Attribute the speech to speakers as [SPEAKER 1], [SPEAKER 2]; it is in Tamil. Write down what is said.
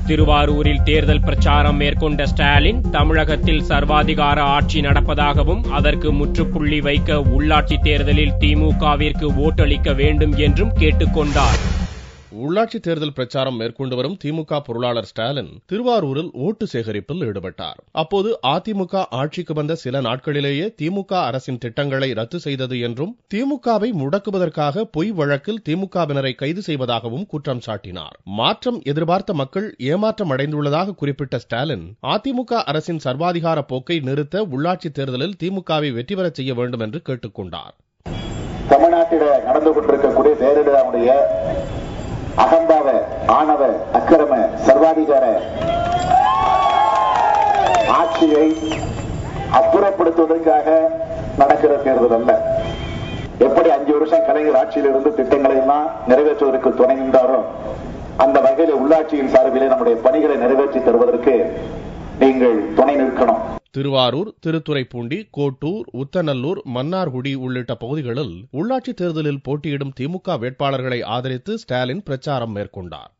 [SPEAKER 1] திருவாரூரில் தேர்தல் பிரச்சாரம் மேற்கொண்ட ஸ்டாலின் தமிழகத்தில் சர்வாதிகார ஆட்சி நடப்பதாகவும் அதற்கு முற்றுப்புள்ளி வைக்க உள்ளாட்சி தேர்தலில் திமுகவிற்கு ஓட்டளிக்க வேண்டும் என்றும் கேட்டுக்கொண்டார்
[SPEAKER 2] உள்ளாட்சி தேர்தல் பிரச்சாரம் மேற்கொண்டு வரும் திமுக பொருளாளர் ஸ்டாலின் திருவாரூரில் ஓட்டு சேகரிப்பில் ஈடுபட்டார் அப்போது அதிமுக ஆட்சிக்கு வந்த சில நாட்களிலேயே திமுக அரசின் திட்டங்களை ரத்து செய்தது என்றும் திமுகவை முடக்குவதற்காக பொய் வழக்கில் திமுகவினரை கைது செய்வதாகவும் குற்றம் சாட்டினார் மாற்றம் எதிர்பார்த்த மக்கள் ஏமாற்றம் அடைந்துள்ளதாக குறிப்பிட்ட ஸ்டாலின் அதிமுக அரசின் சர்வாதிகார போக்கை நிறுத்த உள்ளாட்சி தேர்தலில் திமுகவை வெற்றி பெறச் செய்ய வேண்டும் என்று கேட்டுக்கொண்டார்
[SPEAKER 3] தமிழ்நாட்டில நடந்து கொண்டிருக்கக்கூடிய ஜெயலலிதாவுடைய அகம்பாவ ஆணவ அக்கிரம சர்வாதிகார ஆட்சியை அப்புறப்படுத்துவதற்காக நடக்கிற தேர்தல் அல்ல எப்படி அஞ்சு வருஷம் கலைஞர் ஆட்சியில் இருந்து திட்டங்களை எல்லாம் நிறைவேற்றுவதற்கு துணை நின்றாரோ அந்த வகையில் உள்ளாட்சியின் சார்பிலே நம்முடைய பணிகளை நிறைவேற்றி தருவதற்கு நீங்கள் துணை நிற்கணும்
[SPEAKER 2] திருவாரூர் திருத்துறைப்பூண்டி கோட்டூர் உத்தநல்லூர் மன்னார்குடி உள்ளிட்ட பகுதிகளில் உள்ளாட்சி தேர்தலில் போட்டியிடும் திமுக வேட்பாளர்களை ஆதரித்து ஸ்டாலின் பிரச்சாரம் மேற்கொண்டார்